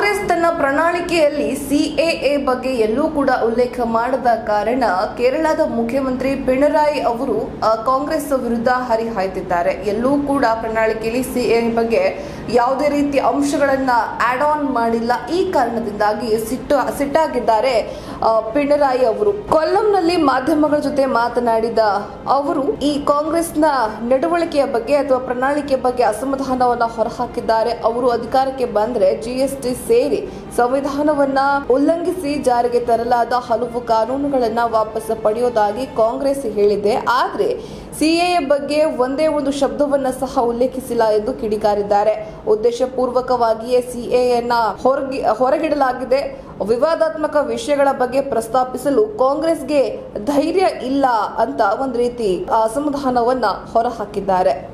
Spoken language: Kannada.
ಕಾಂಗ್ರೆಸ್ ತನ್ನ ಪ್ರಣಾಳಿಕೆಯಲ್ಲಿ ಸಿಎಎ ಬಗ್ಗೆ ಎಲ್ಲೂ ಕೂಡ ಉಲ್ಲೇಖ ಮಾಡದ ಕಾರಣ ಕೇರಳದ ಮುಖ್ಯಮಂತ್ರಿ ಪಿಣರಾಯಿ ಅವರು ಆ, ಕಾಂಗ್ರೆಸ್ ವಿರುದ್ಧ ಹರಿಹಾಯ್ತಿದ್ದಾರೆ ಎಲ್ಲೂ ಕೂಡ ಪ್ರಣಾಳಿಕೆಯಲ್ಲಿ ಸಿಎ ಬಗ್ಗೆ ಯಾವುದೇ ರೀತಿಯ ಅಂಶಗಳನ್ನ ಆಡ್ ಆನ್ ಮಾಡಿಲ್ಲ ಈ ಕಾರಣದಿಂದಾಗಿ ಸಿಟ್ಟು ಸಿಟ್ಟಾಗಿದ್ದಾರೆ ಆ, ಪಿಣರಾಯಿ ಅವರು ಕೊಲ್ಲಂನಲ್ಲಿ ಮಾಧ್ಯಮಗಳ ಜೊತೆ ಮಾತನಾಡಿದ ಅವರು ಈ ಕಾಂಗ್ರೆಸ್ನ ನಡವಳಿಕೆಯ ಬಗ್ಗೆ ಅಥವಾ ಪ್ರಣಾಳಿಕೆಯ ಬಗ್ಗೆ ಅಸಮಾಧಾನವನ್ನ ಹೊರಹಾಕಿದ್ದಾರೆ ಅವರು ಅಧಿಕಾರಕ್ಕೆ ಬಂದ್ರೆ ಜಿಎಸ್ಟಿ ಸೇರಿ ಸಂವಿಧಾನವನ್ನ ಉಲ್ಲಂಘಿಸಿ ಜಾರಿಗೆ ತರಲಾದ ಹಲವು ಕಾನೂನುಗಳನ್ನ ವಾಪಸ್ ಪಡೆಯೋದಾಗಿ ಕಾಂಗ್ರೆಸ್ ಹೇಳಿದೆ ಆದ್ರೆ ಸಿಎಎ ಬಗ್ಗೆ ಒಂದೇ ಒಂದು ಶಬ್ದವನ್ನ ಸಹ ಉಲ್ಲೇಖಿಸಿಲ್ಲ ಎಂದು ಕಿಡಿಕಾರಿದ್ದಾರೆ ಉದ್ದೇಶಪೂರ್ವಕವಾಗಿಯೇ ಸಿಎಎನ್ನ ಹೊರಗಿ ಹೊರಗಿಡಲಾಗಿದೆ ವಿವಾದಾತ್ಮಕ ವಿಷಯಗಳ ಬಗ್ಗೆ ಪ್ರಸ್ತಾಪಿಸಲು ಕಾಂಗ್ರೆಸ್ಗೆ ಧೈರ್ಯ ಇಲ್ಲ ಅಂತ ಒಂದು ರೀತಿ ಅಸಮಾಧಾನವನ್ನ ಹೊರಹಾಕಿದ್ದಾರೆ